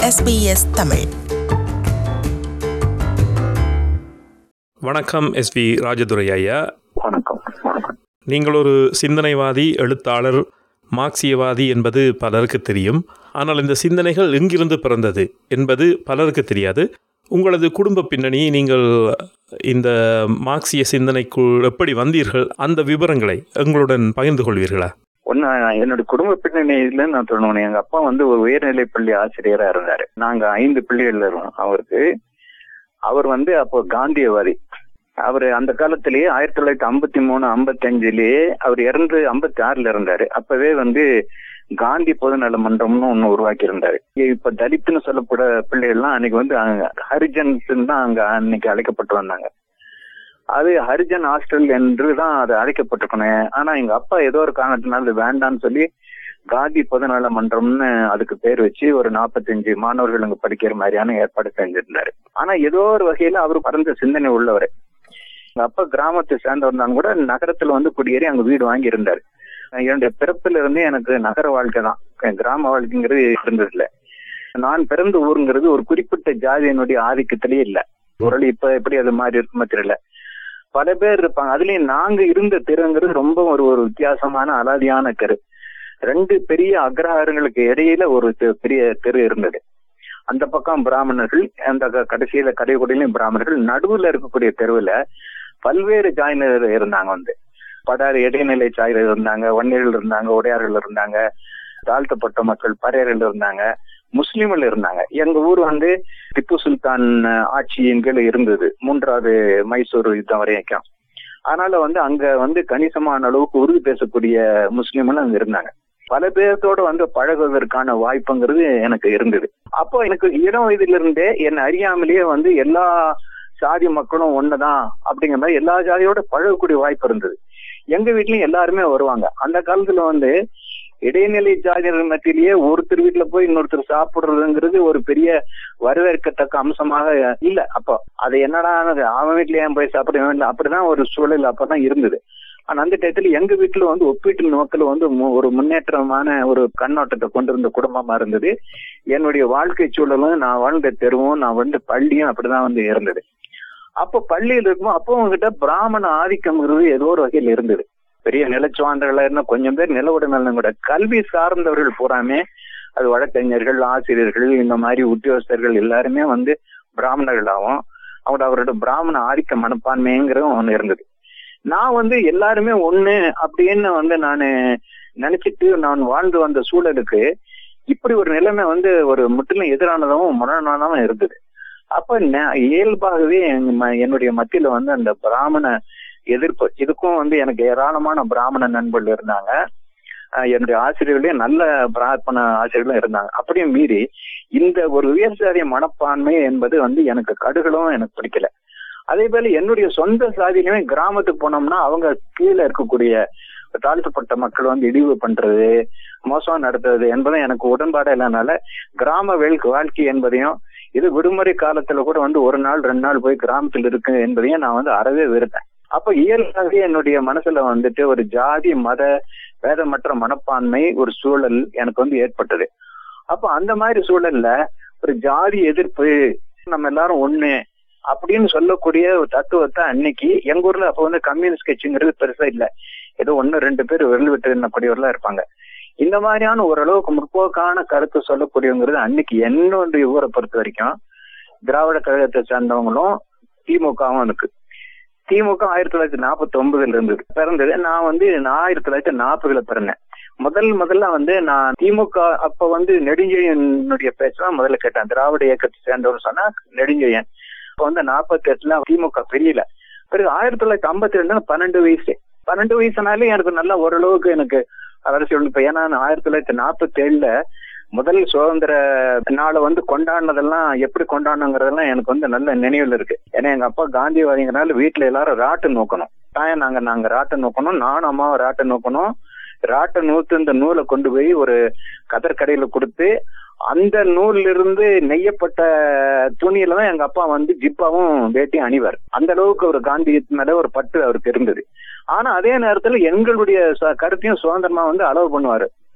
SBS Tamil வணக்கம் S we Rajadurai ஐயா வணக்கம் வணக்கம் நீங்கள் ஒரு சிந்தனைவாதி எழுத்தாளர் மார்க்சியவாதி என்பது பலருக்கு தெரியும் ஆனால் இந்த சிந்தனைகள் எங்கிருந்து பிறந்தது என்பது பலருக்கு தெரியாது உங்களது குடும்ப பின்னணி நீங்கள் இந்த மார்க்சிய சிந்தனைக்குள் எப்படி வந்தீர்கள் அந்த விவரங்களை எங்களுடன் பகிர்ந்து கொள்வீர்களா ஒன்னு என்னோட குடும்ப பின்னணியில நான் சொல்லணும் எங்க அப்பா வந்து ஒரு உயர்நிலை பள்ளி ஆசிரியரா இருந்தாரு நாங்க ஐந்து பிள்ளைகள் இருக்கோம் அவருக்கு அவர் வந்து அப்போ காந்தியவாதி அவர் அந்த காலத்திலேயே ஆயிரத்தி தொள்ளாயிரத்தி ஐம்பத்தி மூணு ஐம்பத்தி அஞ்சுலயே அவர் இறந்து ஐம்பத்தி ஆறுல இருந்தாரு அப்பவே வந்து காந்தி பொதுநல மன்றம்னு ஒண்ணு உருவாக்கி இருந்தாரு இப்ப தலித்துன்னு சொல்லப்பட பிள்ளைகள்லாம் அன்னைக்கு வந்து அங்க ஹரிஜன்ஸ் தான் அங்க அன்னைக்கு அழைக்கப்பட்டு வந்தாங்க அது ஹரிஜன் ஹாஸ்டல் என்று தான் அது அழைக்கப்பட்டிருக்கணும் ஆனா எங்க அப்பா ஏதோ ஒரு காரணத்தினால அது வேண்டாம்னு சொல்லி காந்தி பொதுநல மன்றம்னு அதுக்கு பேர் வச்சு ஒரு நாற்பத்தஞ்சு மாணவர்கள் அங்க படிக்கிற மாதிரியான ஏற்பாடு செஞ்சிருந்தாரு ஆனா ஏதோ ஒரு வகையில அவர் பறந்த சிந்தனை உள்ளவர் எங்க அப்பா கிராமத்தை சேர்ந்தவர் தான் கூட நகரத்துல வந்து குடியேறி அங்க வீடு வாங்கி இருந்தாரு என்னுடைய பிறப்புல இருந்தே எனக்கு நகர வாழ்க்கை தான் என் கிராம வாழ்க்கைங்கிறது இருந்தது இல்ல நான் பிறந்த ஊருங்கிறது ஒரு குறிப்பிட்ட ஜாதியினுடைய ஆதிக்கத்திலேயே இல்ல ஒரு இப்ப எப்படி அது மாதிரி இருக்குமோ தெரியல பல பேர் இருப்பாங்க அதுலயும் நாங்க இருந்த தெருங்கிறது ரொம்ப ஒரு ஒரு வித்தியாசமான அலாதியான தெரு ரெண்டு பெரிய அக்ரஹாரங்களுக்கு இடையில ஒரு தெ- பெரிய தெரு இருந்தது அந்த பக்கம் பிராமணர்கள் அந்த க- கடைசியில கடைக்குடியிலும் பிராமணர்கள் நடுவுல இருக்கக்கூடிய தெருவுல பல்வேறு ஜாயினர் இருந்தாங்க வந்து படாறு இடைநிலை சாயர்கள் இருந்தாங்க வன்னியர்கள் இருந்தாங்க உடையார்கள் இருந்தாங்க தாழ்த்தப்பட்ட மக்கள் பறையர்கள் இருந்தாங்க முஸ்லிம்கள் இருந்தாங்க எங்க ஊர் வந்து திப்பு சுல்தான் ஆட்சியின் கீழ் இருந்தது மூன்றாவது மைசூர் யுத்தம் வரைக்கும் அதனால வந்து அங்க வந்து கணிசமான அளவுக்கு உருது பேசக்கூடிய முஸ்லிம்கள் அங்க இருந்தாங்க பல பேர்த்தோட வந்து பழகுவதற்கான வாய்ப்புங்கிறது எனக்கு இருந்தது அப்போ எனக்கு இளம் வயதுல இருந்தே என் அறியாமலேயே வந்து எல்லா சாதி மக்களும் ஒண்ணுதான் அப்படிங்கிற மாதிரி எல்லா ஜாதியோட பழகக்கூடிய வாய்ப்பு இருந்தது எங்க வீட்லயும் எல்லாருமே வருவாங்க அந்த காலத்துல வந்து இடைநிலை ஜாதியர்கள் மத்தியிலேயே ஒருத்தர் வீட்டுல போய் இன்னொருத்தர் சாப்பிடுறதுங்கிறது ஒரு பெரிய வரவேற்கத்தக்க அம்சமாக இல்ல அப்போ அது என்னடா அவன் வீட்டுல ஏன் போய் சாப்பிட இவன் வீட்டுல அப்படிதான் ஒரு சூழல் அப்பதான் இருந்தது ஆனா அந்த டயத்துல எங்க வீட்டுல வந்து ஒப்பீட்டு நோக்கில் வந்து மு- ஒரு முன்னேற்றமான ஒரு கண்ணோட்டத்தை கொண்டிருந்த குடும்பமா இருந்தது என்னுடைய வாழ்க்கை சூழலும் நான் வாழ்ந்த தெருவும் நான் வந்து பள்ளியும் அப்படிதான் வந்து இருந்தது அப்போ பள்ளியில் இருக்கும் அப்போ உங்ககிட்ட பிராமண ஆதிக்கம்ங்கிறது ஏதோ ஒரு வகையில் இருந்தது பெரிய நிலச்சுவாண்டர்களா இருந்த கொஞ்சம் பேர் நில உடைமையிலும் கூட கல்வி சார்ந்தவர்கள் பூராமே அது வழக்கறிஞர்கள் ஆசிரியர்கள் இந்த மாதிரி உத்தியோகஸ்தர்கள் எல்லாருமே வந்து பிராமணர்களாகவும் அவங்களோட அவரோட பிராமண ஆதிக்க மனப்பான்மைங்கிறதும் ஒண்ணு இருந்தது நான் வந்து எல்லாருமே ஒண்ணு அப்படின்னு வந்து நான் நினைச்சிட்டு நான் வாழ்ந்து வந்த சூழலுக்கு இப்படி ஒரு நிலைமை வந்து ஒரு முற்றிலும் எதிரானதாகவும் முரணானதாகவும் இருந்தது அப்ப ந- இயல்பாகவே எங்க ம- என்னுடைய மத்தியில வந்து அந்த பிராமண எதிர்ப்பு இதுக்கும் வந்து எனக்கு ஏராளமான பிராமண நண்பர்கள் இருந்தாங்க அஹ் என்னுடைய ஆசிரியர்களே நல்ல பிரார்ப்பண ஆசிரியர்களும் இருந்தாங்க அப்படியும் மீறி இந்த ஒரு உயர்சாதிய மனப்பான்மை என்பது வந்து எனக்கு கடுகளும் எனக்கு பிடிக்கல அதே போல என்னுடைய சொந்த சாதியிலுமே கிராமத்துக்கு போனோம்னா அவங்க கீழே இருக்கக்கூடிய தாழ்த்தப்பட்ட மக்கள் வந்து இழிவு பண்றது மோசம் நடத்துறது என்பதும் எனக்கு உடன்பாடு இல்லைனால கிராம வேல் வாழ்க்கை என்பதையும் இது விடுமுறை காலத்துல கூட வந்து ஒரு நாள் ரெண்டு நாள் போய் கிராமத்தில் இருக்கு என்பதையும் நான் வந்து அறவே வெறுத்தேன் அப்ப இயல்பாகவே என்னுடைய மனசுல வந்துட்டு ஒரு ஜாதி மத வேதமற்ற மனப்பான்மை ஒரு சூழல் எனக்கு வந்து ஏற்பட்டது அப்ப அந்த மாதிரி சூழல்ல ஒரு ஜாதி எதிர்ப்பு நம்ம எல்லாரும் ஒண்ணு அப்படின்னு சொல்லக்கூடிய ஒரு தத்துவத்தை அன்னைக்கு எங்க ஊர்ல அப்ப வந்து கம்யூனிஸ்ட் கட்சிங்கிறது பெருசா இல்ல ஏதோ ஒண்ணு ரெண்டு பேர் விரல் விட்டு எண்ணக்கூடியவர்களா இருப்பாங்க இந்த மாதிரியான ஓரளவுக்கு முற்போக்கான கருத்து சொல்லக்கூடியவங்கிறது அன்னைக்கு என்னுடைய ஊரை பொறுத்த வரைக்கும் திராவிட கழகத்தை சேர்ந்தவங்களும் திமுகவும் இருக்கு திமுக ஆயிரத்தி தொள்ளாயிரத்தி நாற்பத்தி ஒன்பதுல இருந்தது பிறந்தது நான் வந்து நான் ஆயிரத்தி தொள்ளாயிரத்தி நாற்பதுல பிறந்தேன் முதல் முதல்ல வந்து நான் திமுக அப்ப வந்து நெடுஞ்செழியனுடைய பேச்செல்லாம் முதல்ல கேட்டேன் திராவிட இயக்கத்தை சேர்ந்தவர் சொன்னா நெடுஞ்செழியன் இப்ப வந்து நாற்பத்தி எட்டுல திமுக பெரியல பிறகு ஆயிரத்தி தொள்ளாயிரத்தி ஐம்பத்தி ரெண்டுல பன்னெண்டு வயசு பன்னெண்டு வயசுனாலே எனக்கு நல்லா ஓரளவுக்கு எனக்கு அரசியல் இப்ப ஏன்னா நான் ஆயிரத்தி தொள்ளாயிரத்தி நாற்பத்தி ஏழுல முதல் சுதந்திர நாளை வந்து கொண்டாடினதெல்லாம் எப்படி கொண்டாடணுங்கிறதெல்லாம் எனக்கு வந்து நல்ல நினைவுல இருக்கு ஏன்னா எங்க அப்பா காந்தியவாதிங்கிறனால வீட்டுல எல்லாரும் ராட்டு நோக்கணும் தாயம் நாங்க நாங்க ராட்டை நோக்கணும் நானும் அம்மாவை ராட்டை நோக்கணும் ராட்டை நூத்து இந்த நூலை கொண்டு போய் ஒரு கதற்கடையில கொடுத்து அந்த நூல்ல இருந்து நெய்யப்பட்ட துணியில தான் எங்க அப்பா வந்து ஜிப்பாவும் வேட்டியும் அணிவார் அந்த அளவுக்கு ஒரு காந்தி மேல ஒரு பட்டு அவருக்கு இருந்தது ஆனா அதே நேரத்துல எங்களுடைய ச- கருத்தையும் சுதந்திரமா வந்து அளவு பண்ணுவாரு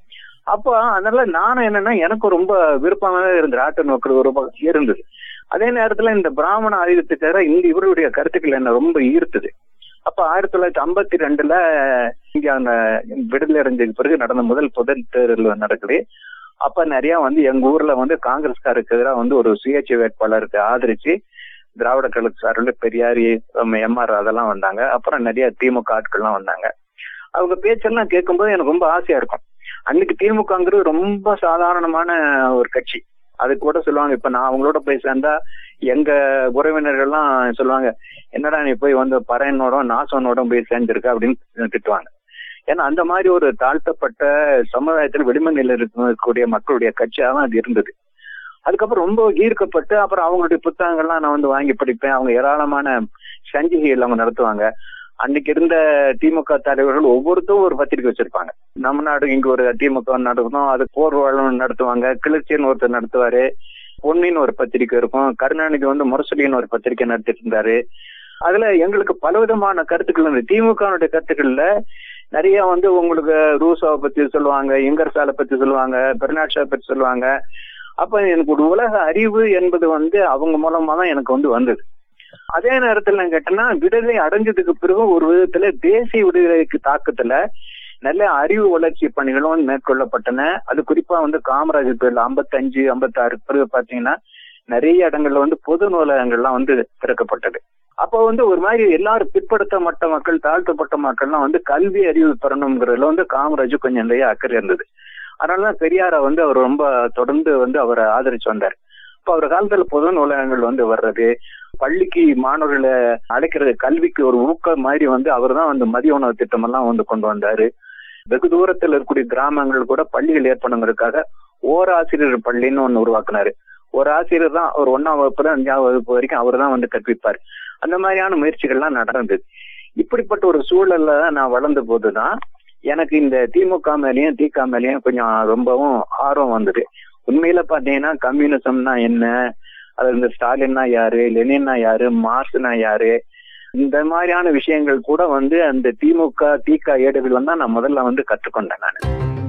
அப்போ அதனால நானும் என்னன்னா எனக்கு ரொம்ப விருப்பமாக இருந்தது ஆட்டோ நோக்கிறது ஒரு பக்கம் இருந்தது அதே நேரத்துல இந்த பிராமண ஆயுதத்துக்காக இந்த இவருடைய கருத்துக்கள் என்ன ரொம்ப ஈர்த்தது அப்ப ஆயிரத்தி தொள்ளாயிரத்தி ஐம்பத்தி ரெண்டுல இங்க அந்த விடுதலை அடைஞ்சதுக்கு பிறகு நடந்த முதல் பொது தேர்தல் நடக்குது அப்ப நிறைய வந்து எங்க ஊர்ல வந்து காங்கிரஸ்காருக்கு எதிராக வந்து ஒரு சுயேட்சை வேட்பாளருக்கு ஆதரிச்சு திராவிட கழக சார்பில் பெரியாரி எம்ஆர் அதெல்லாம் வந்தாங்க அப்புறம் நிறைய திமுக ஆட்கள்லாம் வந்தாங்க அவங்க பேச்செல்லாம் கேட்கும்போது எனக்கு ரொம்ப ஆசையா இருக்கும் அன்னைக்கு திமுகங்கிறது ரொம்ப சாதாரணமான ஒரு கட்சி அது கூட சொல்லுவாங்க இப்ப நான் அவங்களோட போய் சேர்ந்தா எங்க உறவினர்கள்லாம் சொல்லுவாங்க என்னடா நீ போய் வந்து பறையனோட நாசனோட போய் சேர்ந்திருக்க அப்படின்னு திட்டுவாங்க ஏன்னா அந்த மாதிரி ஒரு தாழ்த்தப்பட்ட சமுதாயத்தில் வெளிமண்ணில் இருக்கக்கூடிய மக்களுடைய கட்சியாக தான் அது இருந்தது அதுக்கப்புறம் ரொம்ப ஈர்க்கப்பட்டு அப்புறம் அவங்களுடைய புத்தகங்கள்லாம் நான் வந்து வாங்கி படிப்பேன் அவங்க ஏராளமான சஞ்சிகைகள் அவங்க நடத்துவாங்க அன்னைக்கு இருந்த திமுக தலைவர்கள் ஒவ்வொருத்தரும் ஒரு பத்திரிகை வச்சிருப்பாங்க நம்ம நாடு இங்க ஒரு திமுக நடக்கணும் அது போர்வாளம் நடத்துவாங்க கிளர்ச்சின்னு ஒருத்தர் நடத்துவாரு பொன்னின்னு ஒரு பத்திரிகை இருக்கும் கருணாநிதி வந்து முரசொலின்னு ஒரு பத்திரிகை நடத்திட்டு இருந்தாரு அதுல எங்களுக்கு பலவிதமான கருத்துக்கள் இருந்தது திமுகனுடைய கருத்துக்கள்ல நிறைய வந்து உங்களுக்கு ரூசாவை பத்தி சொல்லுவாங்க இங்கர்சாலை பத்தி சொல்லுவாங்க பெர்னாட் ஷா பத்தி சொல்லுவாங்க அப்ப எனக்கு ஒரு உலக அறிவு என்பது வந்து அவங்க மூலமா தான் எனக்கு வந்து வந்தது அதே நேரத்துல நான் கேட்டேன்னா விடுதலை அடைஞ்சதுக்கு பிறகு ஒரு விதத்துல தேசிய விடுதலைக்கு தாக்கத்துல நல்ல அறிவு வளர்ச்சி பணிகளும் மேற்கொள்ளப்பட்டன அது குறிப்பா வந்து காமராஜர் பேர்ல ஐம்பத்தஞ்சு ஐம்பத்தாறு பிறகு பாத்தீங்கன்னா நிறைய இடங்கள்ல வந்து பொது நூலகங்கள்லாம் வந்து திறக்கப்பட்டது அப்போ வந்து ஒரு மாதிரி எல்லாரும் பிற்படுத்தப்பட்ட மக்கள் தாழ்த்தப்பட்ட மக்கள்லாம் வந்து கல்வி அறிவு பெறணுங்கிறதுல வந்து காமராஜ் கொஞ்சம் நிறைய அக்கறை இருந்தது அதனாலதான் பெரியார வந்து அவர் ரொம்ப தொடர்ந்து வந்து அவரை ஆதரிச்சு வந்தார் இப்ப அவர் காலத்துல பொது நூலகங்கள் வந்து வர்றது பள்ளிக்கு மாணவர்களை அழைக்கிறது கல்விக்கு ஒரு ஊக்கம் மாதிரி வந்து அவர் தான் வந்து மதிய உணவு திட்டம் எல்லாம் வந்து கொண்டு வந்தாரு வெகு தூரத்தில் இருக்கக்கூடிய கிராமங்கள் கூட பள்ளிகள் ஏற்படுங்கிறதுக்காக ஓராசிரியர் பள்ளின்னு ஒண்ணு உருவாக்குனாரு ஒரு ஆசிரியர் தான் ஒரு ஒன்னாம் வகுப்புல அஞ்சாம் வகுப்பு வரைக்கும் அவர் தான் வந்து கற்பிப்பார் அந்த மாதிரியான முயற்சிகள்லாம் நடந்தது இப்படிப்பட்ட ஒரு சூழல்ல நான் வளர்ந்த போதுதான் எனக்கு இந்த திமுக மேலேயும் திக மேலேயும் கொஞ்சம் ரொம்பவும் ஆர்வம் வந்தது உண்மையில பாத்தீங்கன்னா கம்யூனிசம்னா என்ன அது இந்த ஸ்டாலின்னா யாரு லெனின்னா யாரு மார்க்ஸ்னா யாரு இந்த மாதிரியான விஷயங்கள் கூட வந்து அந்த திமுக திக ஏடுகள் தான் நான் முதல்ல வந்து கற்றுக்கொண்டேன் நான்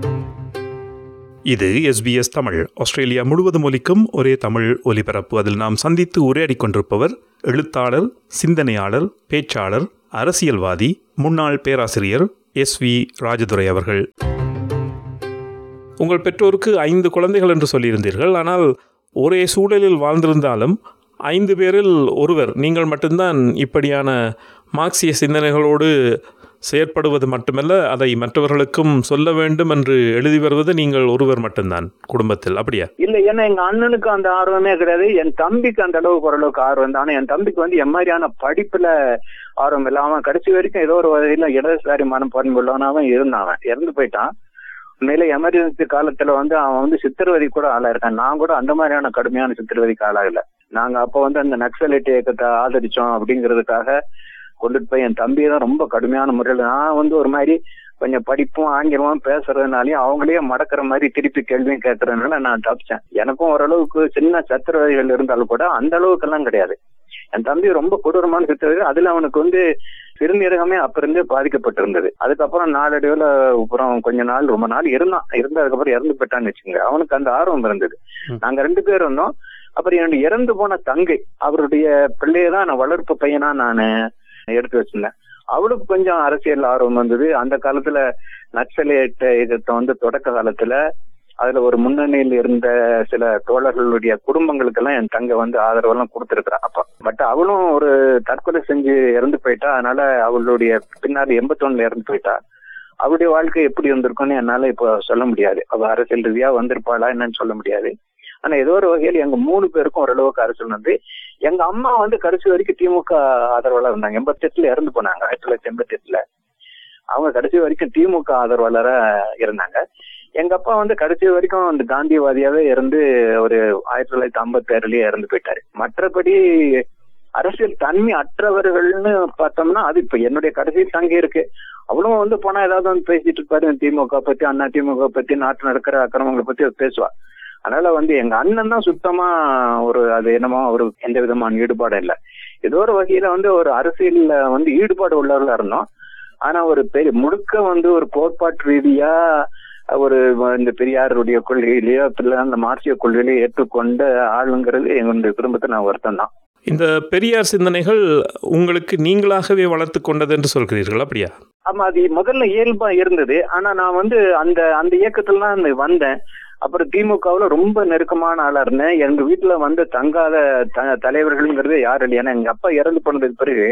இது எஸ்பிஎஸ் தமிழ் ஆஸ்திரேலியா முழுவதும் ஒலிக்கும் ஒரே தமிழ் ஒலிபரப்பு அதில் நாம் சந்தித்து உரையாடிக் கொண்டிருப்பவர் எழுத்தாளர் சிந்தனையாளர் பேச்சாளர் அரசியல்வாதி முன்னாள் பேராசிரியர் எஸ் வி ராஜதுரை அவர்கள் உங்கள் பெற்றோருக்கு ஐந்து குழந்தைகள் என்று சொல்லியிருந்தீர்கள் ஆனால் ஒரே சூழலில் வாழ்ந்திருந்தாலும் ஐந்து பேரில் ஒருவர் நீங்கள் மட்டும்தான் இப்படியான மார்க்சிய சிந்தனைகளோடு செயற்படுவது மட்டுமல்ல அதை மற்றவர்களுக்கும் சொல்ல வேண்டும் என்று எழுதி வருவது நீங்கள் ஒருவர் மட்டும்தான் குடும்பத்தில் அப்படியா இல்ல ஏன்னா எங்க அண்ணனுக்கு அந்த ஆர்வமே கிடையாது என் தம்பிக்கு அந்த அளவுக்கு ஓரளவுக்கு ஆர்வம் தான் ஆனா என் தம்பிக்கு வந்து என் மாதிரியான படிப்புல ஆர்வம் இல்லை அவன் கடைசி வரைக்கும் ஏதோ ஒரு வகையில இடதுசாரி மனப்பான்மை உள்ளவனாவும் இருந்தான் அவன் இறந்து போயிட்டான் உண்மையில எமர்ஜென்சி காலத்துல வந்து அவன் வந்து சித்திரவதை கூட ஆளாயிருக்கான் நான் கூட அந்த மாதிரியான கடுமையான சித்திரவதைக்கு ஆளாகல நாங்க அப்ப வந்து அந்த நக்சலைட் இயக்கத்தை ஆதரிச்சோம் அப்படிங்கிறதுக்காக கொண்டுட்டு போய் என் தம்பியை தான் ரொம்ப கடுமையான முறையில் நான் வந்து ஒரு மாதிரி கொஞ்சம் படிப்பும் ஆங்கிலமும் பேசுறதுனாலயும் அவங்களே மடக்கிற மாதிரி திருப்பி கேள்வியும் கேட்கறதுனால நான் தப்பிச்சேன் எனக்கும் ஓரளவுக்கு சின்ன சத்திரவதைகள் இருந்தாலும் கூட அந்த அளவுக்கு எல்லாம் கிடையாது என் தம்பி ரொம்ப கொடூரமான சித்திரவதை அதுல அவனுக்கு வந்து சிறுநீரகமே அப்ப இருந்தே பாதிக்கப்பட்டிருந்தது அதுக்கப்புறம் நாளடைவுல அப்புறம் கொஞ்ச நாள் ரொம்ப நாள் இருந்தான் இருந்து அதுக்கப்புறம் இறந்து போயிட்டான்னு வச்சுங்க அவனுக்கு அந்த ஆர்வம் இருந்தது நாங்க ரெண்டு பேர் இருந்தோம் அப்புறம் என்னுடைய இறந்து போன தங்கை அவருடைய பிள்ளையை தான் நான் வளர்ப்பு பையனா நான் எடுத்து வச்சிருந்தேன் அவளுக்கு கொஞ்சம் அரசியல் ஆர்வம் வந்தது அந்த காலத்துல நக்சலேட் இதை வந்து தொடக்க காலத்துல அதுல ஒரு முன்னணியில் இருந்த சில தோழர்களுடைய குடும்பங்களுக்கெல்லாம் என் தங்க வந்து ஆதரவெல்லாம் கொடுத்துருக்குறா அப்ப பட் அவளும் ஒரு தற்கொலை செஞ்சு இறந்து போயிட்டா அதனால அவளுடைய பின்னாடி எண்பத்தொன்னுல இறந்து போயிட்டா அவளுடைய வாழ்க்கை எப்படி இருந்திருக்கும்னு என்னால இப்போ சொல்ல முடியாது அவ அரசியல் ரீதியா வந்திருப்பாளா என்னன்னு சொல்ல முடியாது ஆனா ஏதோ ஒரு வகையில் எங்க மூணு பேருக்கும் ஓரளவுக்கு அரசியல் வந்து எங்க அம்மா வந்து கடைசி வரைக்கும் திமுக ஆதரவாளர் இருந்தாங்க எண்பத்தி எட்டுல இறந்து போனாங்க ஆயிரத்தி தொள்ளாயிரத்தி எண்பத்தி எட்டுல அவங்க கடைசி வரைக்கும் திமுக ஆதரவாளரா இருந்தாங்க எங்க அப்பா வந்து கடைசி வரைக்கும் அந்த காந்தியவாதியாவே இருந்து ஒரு ஆயிரத்தி தொள்ளாயிரத்தி ஐம்பத்தி ஆறுலயே இறந்து போயிட்டாரு மற்றபடி அரசியல் தன்மை அற்றவர்கள்னு பார்த்தோம்னா அது இப்ப என்னுடைய கடைசி தங்கி இருக்கு அவளும் வந்து போனா ஏதாவது வந்து பேசிட்டு இருப்பாரு திமுக பத்தி அண்ணா திமுக பத்தி நாட்டு நடக்கிற அக்கிரமங்களை பத்தி பேசுவா அதனால வந்து எங்க அண்ணன் தான் சுத்தமா ஒரு அது என்னமோ ஒரு எந்த விதமான ஈடுபாடும் இல்லை ஏதோ ஒரு வகையில வந்து ஒரு அரசியல்ல வந்து ஈடுபாடு உள்ளவர்களா இருந்தோம் ஆனா ஒரு பெரிய முழுக்க வந்து ஒரு கோட்பாட்டு ரீதியா ஒரு இந்த பெரியாருடைய கொள்கையிலேயோ இல்ல அந்த மார்க்சிய கொள்கையிலேயோ ஏற்றுக்கொண்ட ஆளுங்கிறது எங்களுடைய குடும்பத்தை நான் வருத்தம் தான் இந்த பெரியார் சிந்தனைகள் உங்களுக்கு நீங்களாகவே வளர்த்து கொண்டது என்று சொல்கிறீர்கள் அப்படியா ஆமா அது முதல்ல இயல்பா இருந்தது ஆனா நான் வந்து அந்த அந்த இயக்கத்துல தான் வந்தேன் அப்புறம் திமுகவுல ரொம்ப நெருக்கமான ஆளா இருந்தேன் எங்க வீட்டுல வந்து தங்காத த- தலைவர்கள்ங்கிறது யாரும் இல்லை ஏன்னா எங்க அப்பா இறந்து போனதுக்கு பிறகு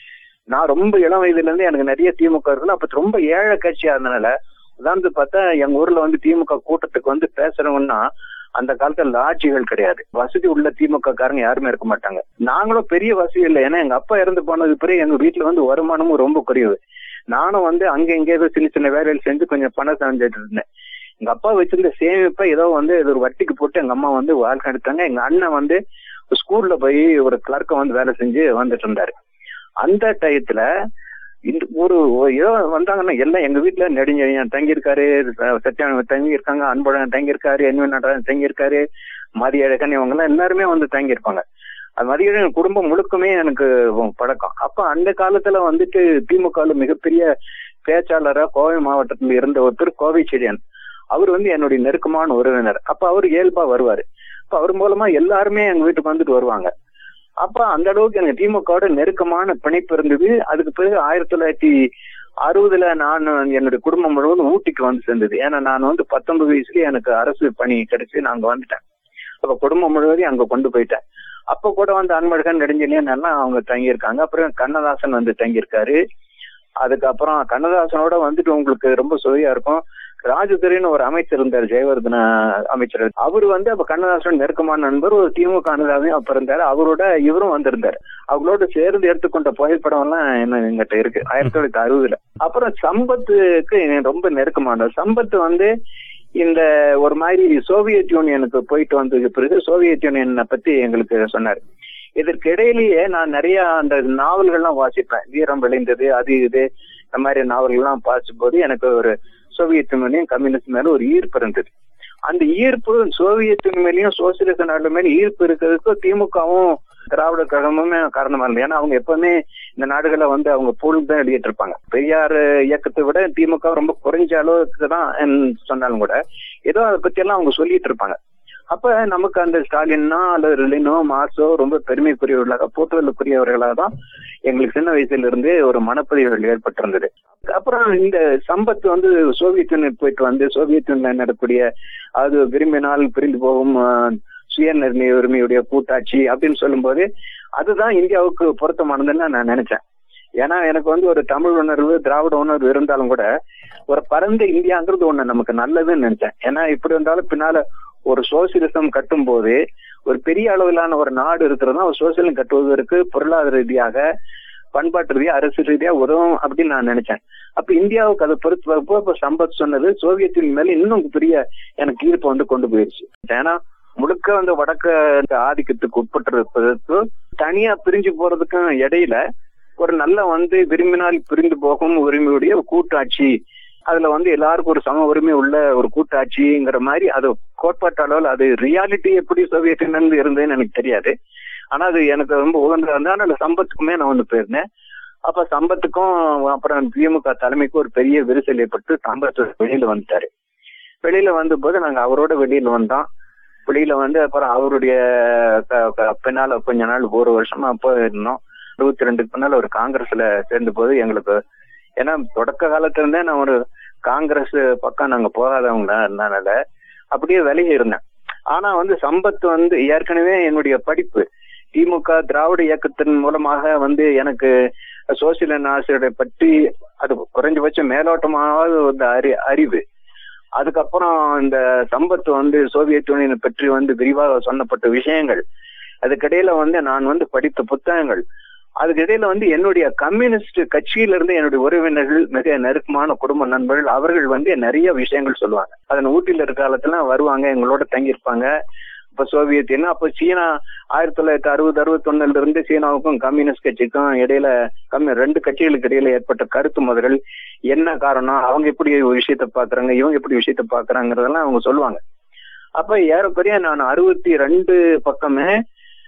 நான் ரொம்ப இளம் வயதுல இருந்து எனக்கு நிறைய திமுக இருக்குல்ல அப்ப ரொம்ப ஏழை கட்சியா இருந்தனால உதாரணத்துக்கு பார்த்தா எங்க ஊர்ல வந்து திமுக கூட்டத்துக்கு வந்து பேசுறவங்கன்னா அந்த காலத்துல லாட்ஜிகள் கிடையாது வசதி உள்ள திமுக காரங்க யாருமே இருக்க மாட்டாங்க நாங்களும் பெரிய வசதி இல்லை ஏன்னா எங்க அப்பா இறந்து போனது பிறகு எங்க வீட்டுல வந்து வருமானமும் ரொம்ப குறைவு நானும் வந்து அங்க இங்க ஏதோ சின்ன சின்ன வேலைகள் செஞ்சு கொஞ்சம் பணம் செஞ்சுட்டு இருந்தேன் எங்க அப்பா வச்சிருந்த சேமிப்பை ஏதோ வந்து ஏதோ ஒரு வட்டிக்கு போட்டு எங்க அம்மா வந்து வாழ்க்கை எடுத்தாங்க எங்க அண்ணன் வந்து ஸ்கூல்ல போய் ஒரு கிளர்க்க வந்து வேலை செஞ்சு வந்துட்டு இருந்தாரு அந்த டயத்துல இந்த ஒரு ஒரு ஏதோ வந்தாங்கன்னா எல்லாம் எங்க வீட்டுல நெடுஞ்செழியன் தங்கியிருக்காரு சத்யானந்தன் தங்கி இருக்காங்க அன்பழகன் தங்கியிருக்காரு என் நடராஜன் தங்கியிருக்காரு மதியழகன் இவங்க எல்லாம் எல்லாருமே வந்து தங்கியிருப்பாங்க அது மதியழகன் குடும்பம் முழுக்கமே எனக்கு பழக்கம் அப்ப அந்த காலத்துல வந்துட்டு திமுகல மிகப்பெரிய பேச்சாளரா கோவை மாவட்டத்துல இருந்த ஒருத்தர் கோவை செடியன் அவர் வந்து என்னுடைய நெருக்கமான உறவினர் அப்ப அவர் இயல்பா வருவாரு அப்ப அவர் மூலமா எல்லாருமே எங்க வீட்டுக்கு வந்துட்டு வருவாங்க அப்ப அந்த அளவுக்கு எனக்கு திமுகவோட நெருக்கமான பிணைப்பு இருந்தது அதுக்கு பிறகு ஆயிரத்தி தொள்ளாயிரத்தி அறுபதுல நான் என்னுடைய குடும்பம் முழுவதும் ஊட்டிக்கு வந்து சேர்ந்தது ஏன்னா நான் வந்து பத்தொன்பது வயசுலயே எனக்கு அரசு பணி கிடைச்சு நான் அங்க வந்துட்டேன் அப்ப குடும்பம் முழுவதையும் அங்க கொண்டு போயிட்டேன் அப்ப கூட வந்து அன்பழகன் நெடுஞ்செழியன் எல்லாம் அவங்க தங்கியிருக்காங்க அப்புறம் கண்ணதாசன் வந்து தங்கியிருக்காரு அதுக்கப்புறம் கண்ணதாசனோட வந்துட்டு உங்களுக்கு ரொம்ப சுவையா இருக்கும் ராஜதுரைன்னு ஒரு அமைச்சர் இருந்தார் ஜெயவர்தன அமைச்சர் அவர் வந்து அப்ப கண்ணதாசன் நெருக்கமான நண்பர் ஒரு திமுக அனுதாவையும் அப்ப இருந்தாரு அவரோட இவரும் வந்திருந்தாரு அவங்களோட சேர்ந்து எடுத்துக்கொண்ட புகைப்படம் எல்லாம் என்ன எங்கிட்ட இருக்கு ஆயிரத்தி தொள்ளாயிரத்தி அறுபதுல அப்புறம் சம்பத்துக்கு எனக்கு ரொம்ப நெருக்கமானவர் சம்பத் வந்து இந்த ஒரு மாதிரி சோவியத் யூனியனுக்கு போயிட்டு வந்ததுக்கு பிறகு சோவியத் யூனியனை பத்தி எங்களுக்கு சொன்னார் இதற்கு இடையிலேயே நான் நிறைய அந்த நாவல்கள்லாம் வாசிப்பேன் வீரம் விளைந்தது அது இது இந்த மாதிரி நாவல்கள்லாம் வாசிக்கும் போது எனக்கு ஒரு சோவியத் யூனியன் கம்யூனிஸ்ட் மேல ஒரு ஈர்ப்பு இருந்தது அந்த ஈர்ப்பு சோவியத் யூனியன் மேலேயும் சோசியலிச நாடு மேலே ஈர்ப்பு இருக்கிறதுக்கு திமுகவும் திராவிட கழகமுமே காரணமா இல்லை ஏன்னா அவங்க எப்பவுமே இந்த நாடுகளை வந்து அவங்க பூல் தான் எழுதிட்டு இருப்பாங்க பெரியார் இயக்கத்தை விட திமுக ரொம்ப குறைஞ்ச அளவுக்கு தான் சொன்னாலும் கூட ஏதோ அதை பத்தி எல்லாம் அவங்க சொல்லிட்டு இருப்பாங்க அப்ப நமக்கு அந்த ஸ்டாலினோ அல்லது ரிலினோ மார்க்ஸோ ரொம்ப பெருமைக்குரியவர்களாக போற்றுதலுக்குரியவர்களாக தான் எங்களுக்கு சின்ன வயசுல இருந்தே ஒரு மனப்பதிவுகள் ஏற்பட்டிருந்தது அப்புறம் இந்த சம்பத் வந்து சோவியத் யூனியன் போயிட்டு வந்து சோவியத் யூனியன் நடக்கூடிய அது விரும்பினால் பிரிந்து போகும் சுய நிர்ணய உரிமையுடைய கூட்டாட்சி அப்படின்னு சொல்லும்போது அதுதான் இந்தியாவுக்கு பொருத்தமானதுன்னு நான் நினைச்சேன் ஏன்னா எனக்கு வந்து ஒரு தமிழ் உணர்வு திராவிட உணர்வு இருந்தாலும் கூட ஒரு பரந்த இந்தியாங்கிறது ஒண்ணு நமக்கு நல்லதுன்னு நினைச்சேன் ஏன்னா இப்படி இருந்தாலும் பின்னால ஒரு சோசியலிசம் கட்டும் போது ஒரு பெரிய அளவிலான ஒரு நாடு இருக்கிறதா ஒரு சோசியலிசம் கட்டுவதற்கு பொருளாதார ரீதியாக பண்பாட்டு ரீதியா அரசு ரீதியா உதவும் அப்படின்னு நான் நினைச்சேன் அப்ப இந்தியாவுக்கு அதை பொறுத்து வரப்போ இப்ப சம்பத் சொன்னது சோவியத் யூனியன் மேல இன்னும் பெரிய எனக்கு ஈர்ப்பு வந்து கொண்டு போயிருச்சு ஏன்னா முழுக்க அந்த வடக்க ஆதிக்கத்துக்கு உட்பட்டிருப்பதற்கு தனியா பிரிஞ்சு போறதுக்கும் இடையில ஒரு நல்ல வந்து விரும்பினால் பிரிந்து போகும் உரிமையுடைய கூட்டாட்சி அதுல வந்து எல்லாருக்கும் ஒரு சம உரிமை உள்ள ஒரு கூட்டாட்சிங்கிற மாதிரி அது கோட்பாட்டு அளவில் அது ரியாலிட்டி எப்படி சோவியத் யூனியன் இருந்ததுன்னு எனக்கு தெரியாது ஆனா அது எனக்கு ரொம்ப உகந்தா இருந்தா அதனால சம்பத்துக்குமே நான் வந்து போயிருந்தேன் அப்ப சம்பத்துக்கும் அப்புறம் திமுக தலைமைக்கும் ஒரு பெரிய விரிசல் ஏற்பட்டு சம்பத் வெளியில வந்துட்டாரு வெளியில வந்த போது நாங்க அவரோட வெளியில வந்தோம் வெளியில வந்து அப்புறம் அவருடைய பின்னால கொஞ்ச நாள் ஒரு வருஷமா அப்போ இருந்தோம் இருபத்தி ரெண்டுக்கு பின்னால ஒரு காங்கிரஸ்ல சேர்ந்த போது எங்களுக்கு ஏன்னா தொடக்க காலத்துல இருந்தே நான் ஒரு காங்கிரஸ் பக்கம் நாங்க போகாதவங்க இருந்தனால அப்படியே விலகி இருந்தேன் ஆனா வந்து சம்பத் வந்து ஏற்கனவே என்னுடைய படிப்பு திமுக திராவிட இயக்கத்தின் மூலமாக வந்து எனக்கு சோசியல் ஆசிரியரை பற்றி அது குறைஞ்சபட்சம் மேலோட்டமாவது வந்து அறி அறிவு அதுக்கப்புறம் இந்த சம்பத் வந்து சோவியத் யூனியனை பற்றி வந்து விரிவாக சொன்னப்பட்ட விஷயங்கள் அதுக்கிடையில வந்து நான் வந்து படித்த புத்தகங்கள் அதுக்கு இடையில வந்து என்னுடைய கம்யூனிஸ்ட் கட்சியில இருந்து என்னுடைய உறவினர்கள் மிக நெருக்கமான குடும்ப நண்பர்கள் அவர்கள் வந்து நிறைய விஷயங்கள் சொல்லுவாங்க அதன் ஊட்டியில இருக்க காலத்துல வருவாங்க எங்களோட தங்கியிருப்பாங்க இப்ப சோவியத் என்ன அப்ப சீனா ஆயிரத்தி தொள்ளாயிரத்தி அறுபது அறுபத்தி ஒண்ணுல இருந்து சீனாவுக்கும் கம்யூனிஸ்ட் கட்சிக்கும் இடையில கம்யூ ரெண்டு கட்சிகளுக்கு இடையில ஏற்பட்ட கருத்து முதல் என்ன காரணம் அவங்க எப்படி விஷயத்த பாக்குறாங்க இவங்க எப்படி விஷயத்த பாக்குறாங்கிறதெல்லாம் அவங்க சொல்லுவாங்க அப்ப ஏறக்குறைய நான் அறுபத்தி ரெண்டு பக்கமே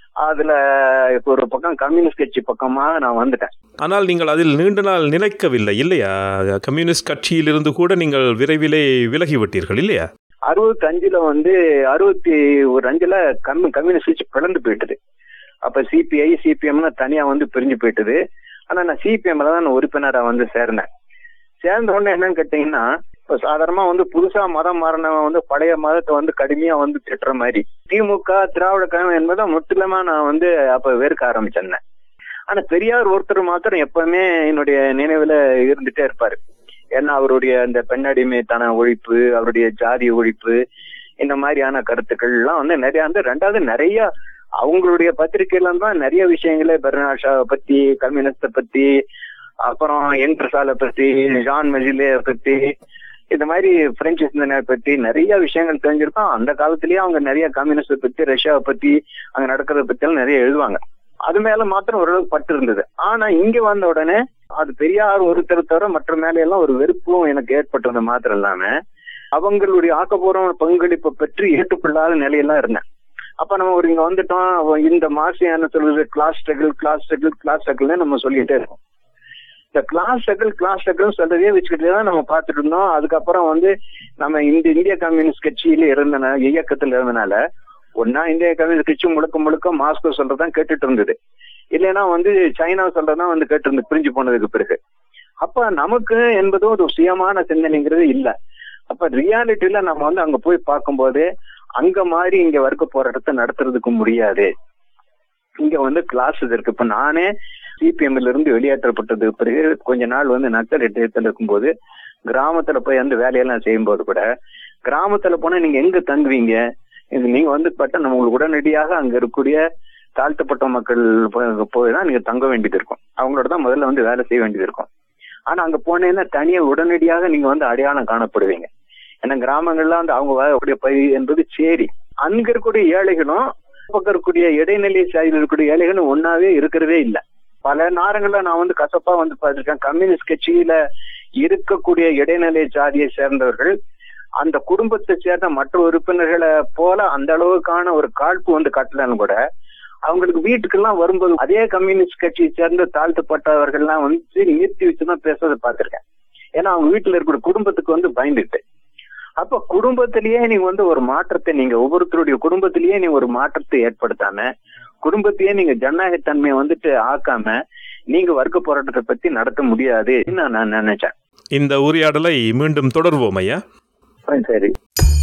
அதுல இப்ப ஒரு பக்கம் கம்யூனிஸ்ட் கட்சி பக்கமா நான் வந்துட்டேன் ஆனால் நீங்கள் அதில் நீண்ட நாள் நிலைக்கவில்லை இல்லையா கம்யூனிஸ்ட் கட்சியிலிருந்து கூட நீங்கள் விரைவிலே விலகிவிட்டீர்கள் இல்லையா அறுபத்தி அஞ்சுல வந்து அறுபத்தி ஒரு அஞ்சுல கம்மி கம்யூனிஸ்ட் கட்சி பிளந்து போயிட்டது அப்ப சிபிஐ சிபிஎம்னு தனியா வந்து பிரிஞ்சு போயிட்டது ஆனா நான் சிபிஎம்ல தான் நான் உறுப்பினரா வந்து சேர்ந்தேன் சேர்ந்த உடனே என்னன்னு கேட்டீங்கன்னா இப்ப சாதாரணமா வந்து புதுசா மதம் மாறினவன் வந்து பழைய மதத்தை வந்து கடுமையா வந்து திட்டுற மாதிரி திமுக திராவிட கழகம் என்பதை முற்றிலுமா நான் வந்து அப்ப வெறுக்க ஆரம்பிச்சேன் ஆனா பெரியார் ஒருத்தர் மாத்திரம் எப்பவுமே என்னுடைய நினைவுல இருந்துட்டே இருப்பாரு ஏன்னா அவருடைய அந்த பெண்ணடிமைத்தன ஒழிப்பு அவருடைய ஜாதி ஒழிப்பு இந்த மாதிரியான கருத்துக்கள் எல்லாம் வந்து நிறைய வந்து ரெண்டாவது நிறைய அவங்களுடைய பத்திரிகையில தான் நிறைய விஷயங்களே பெர்னாஷாவை பத்தி கம்யூனிஸ்ட பத்தி அப்புறம் எங்கர்சாலை பத்தி ஜான் மெஜிலே பத்தி இந்த மாதிரி பிரெஞ்சு சிந்தனை பத்தி நிறைய விஷயங்கள் தெரிஞ்சிருக்கோம் அந்த காலத்திலேயே அவங்க நிறைய கம்யூனிஸ்ட பத்தி ரஷ்யாவை பத்தி அங்க நடக்கிறத பத்தி எல்லாம் நிறைய எழுதுவாங்க அது மேல மாத்திரம் ஓரளவுக்கு பட்டு இருந்தது ஆனா இங்க வந்த உடனே அது பெரியார் ஒருத்தர் தவிர மற்ற மேல எல்லாம் ஒரு வெறுப்பும் எனக்கு ஏற்பட்டது மாத்திரம் இல்லாம அவங்களுடைய ஆக்கப்பூர்வ பங்களிப்பை பற்றி ஏற்றுக்கொள்ளாத நிலையெல்லாம் இருந்தேன் அப்ப நம்ம ஒரு இங்க வந்துட்டோம் இந்த மாசம் என்ன சொல்றது class struggle class struggle class ஸ்ட்ரகிள்னு நம்ம சொல்லிட்டே இருக்கோம் இந்த கிளாஸ் ஸ்ட்ரகிள் கிளாஸ் ஸ்ட்ரகிள் சொல்றதே வச்சுக்கிட்டே தான் நம்ம பார்த்துட்டு இருந்தோம் அதுக்கப்புறம் வந்து நம்ம இந்த இந்திய கம்யூனிஸ்ட் கட்சியில இருந்தன இயக்கத்துல இருந்தனால ஒன்னா இந்திய கம்யூனிஸ்ட் கட்சி முழுக்க முழுக்க மாஸ்கோ சொல்றதான் கேட்டுட்டு இருந்தது இல்லைன்னா வந்து சைனா சொல்றதான் வந்து கேட்டு இருந்து பிரிஞ்சு போனதுக்கு பிறகு அப்ப நமக்கு என்பது ஒரு சுயமான சிந்தனைங்கிறது இல்ல அப்ப ரியாலிட்டியில நம்ம வந்து அங்க போய் பார்க்கும்போது அங்க மாதிரி இங்க வர்க்க போராட்டத்தை நடத்துறதுக்கு முடியாது இங்க வந்து கிளாஸஸ் இருக்கு இப்ப நானே சிபிஎம்ல இருந்து வெளியேற்றப்பட்டது பிறகு கொஞ்ச நாள் வந்து நக்சல் இடத்துல இருக்கும்போது கிராமத்துல போய் அந்த வேலையெல்லாம் செய்யும்போது கூட கிராமத்துல போனா நீங்க எங்க தங்குவீங்க இது நீங்க வந்து பட்ட நம்ம உங்களுக்கு உடனடியாக அங்க இருக்கக்கூடிய தாழ்த்தப்பட்ட மக்கள் போய் தான் நீங்க தங்க வேண்டியது இருக்கும் அவங்களோட தான் முதல்ல வந்து வேலை செய்ய வேண்டியது இருக்கும் ஆனா அங்க போனேன்னா தனியா உடனடியாக நீங்க வந்து அடையாளம் காணப்படுவீங்க ஏன்னா கிராமங்கள்ல வந்து அவங்க வரக்கூடிய பயிர் என்பது சேரி அங்க இருக்கக்கூடிய ஏழைகளும் பக்கம் இருக்கக்கூடிய இடைநிலை சாதியில் இருக்கக்கூடிய ஏழைகளும் ஒன்னாவே இருக்கிறதே இல்லை பல நேரங்கள்ல நான் வந்து கசப்பா வந்து பார்த்திருக்கேன் கம்யூனிஸ்ட் கட்சியில இருக்கக்கூடிய இடைநிலை சாதியை சேர்ந்தவர்கள் அந்த குடும்பத்தை சேர்ந்த மற்ற உறுப்பினர்களை போல அந்த அளவுக்கான ஒரு காழ்ப்பு வந்து கட்டலன்னு கூட அவங்களுக்கு வீட்டுக்கெல்லாம் வரும்போது அதே கம்யூனிஸ்ட் கட்சியை சேர்ந்த தாழ்த்தப்பட்டவர்கள்லாம் வந்து நிறுத்தி வச்சுதான் பேசுறதை பார்த்திருக்கேன் ஏன்னா அவங்க வீட்டுல இருக்கிற குடும்பத்துக்கு வந்து பயந்துட்டு அப்ப குடும்பத்திலேயே நீங்க வந்து ஒரு மாற்றத்தை நீங்க ஒவ்வொருத்தருடைய குடும்பத்திலேயே நீங்க ஒரு மாற்றத்தை ஏற்படுத்தாம குடும்பத்தையே நீங்க ஜனநாயகத்தன்மையை வந்துட்டு ஆக்காம நீங்க வர்க்க போராட்டத்தை பத்தி நடத்த முடியாது நான் நினைச்சேன் இந்த உரையாடலை மீண்டும் தொடர்வோம் ஐயா சரி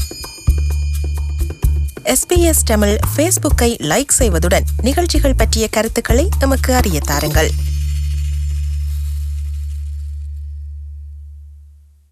எஸ்பிஎஸ் தமிழ் ஃபேஸ்புக்கை லைக் செய்வதுடன் நிகழ்ச்சிகள் பற்றிய கருத்துக்களை எமக்கு அறிய தாருங்கள்